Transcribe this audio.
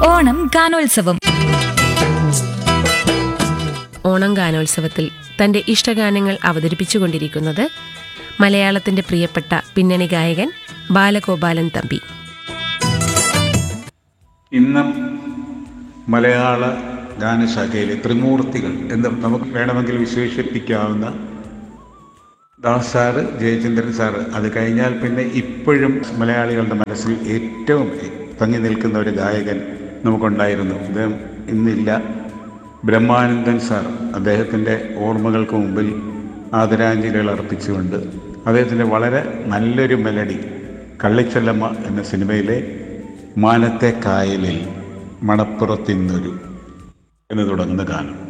ഓണം ഗാനോത്സവം ഓണം ഗാനോത്സവത്തിൽ തന്റെ ഇഷ്ടഗാനങ്ങൾ അവതരിപ്പിച്ചുകൊണ്ടിരിക്കുന്നത് മലയാളത്തിന്റെ പ്രിയപ്പെട്ട പിന്നണി ഗായകൻ ബാലഗോപാലൻ തമ്പി ഇന്നും മലയാള ഗാനശാഖയിലെ ത്രിമൂർത്തികൾ എന്ന് നമുക്ക് വേണമെങ്കിൽ വിശേഷിപ്പിക്കാവുന്ന ദാസ് സാറ് ജയചന്ദ്രൻ സാറ് അത് കഴിഞ്ഞാൽ പിന്നെ ഇപ്പോഴും മലയാളികളുടെ മനസ്സിൽ ഏറ്റവും തങ്ങി നിൽക്കുന്ന ഒരു ഗായകൻ നമുക്കുണ്ടായിരുന്നു ഇത് ഇന്നില്ല ബ്രഹ്മാനന്ദൻ സാർ അദ്ദേഹത്തിൻ്റെ ഓർമ്മകൾക്ക് മുമ്പിൽ ആദരാഞ്ജലികൾ അർപ്പിച്ചുകൊണ്ട് അദ്ദേഹത്തിൻ്റെ വളരെ നല്ലൊരു മെലഡി കള്ളിച്ചൊല്ലമ്മ എന്ന സിനിമയിലെ മാനത്തെ കായലിൽ മണപ്പുറത്തിന്നൊരു എന്ന് തുടങ്ങുന്ന ഗാനം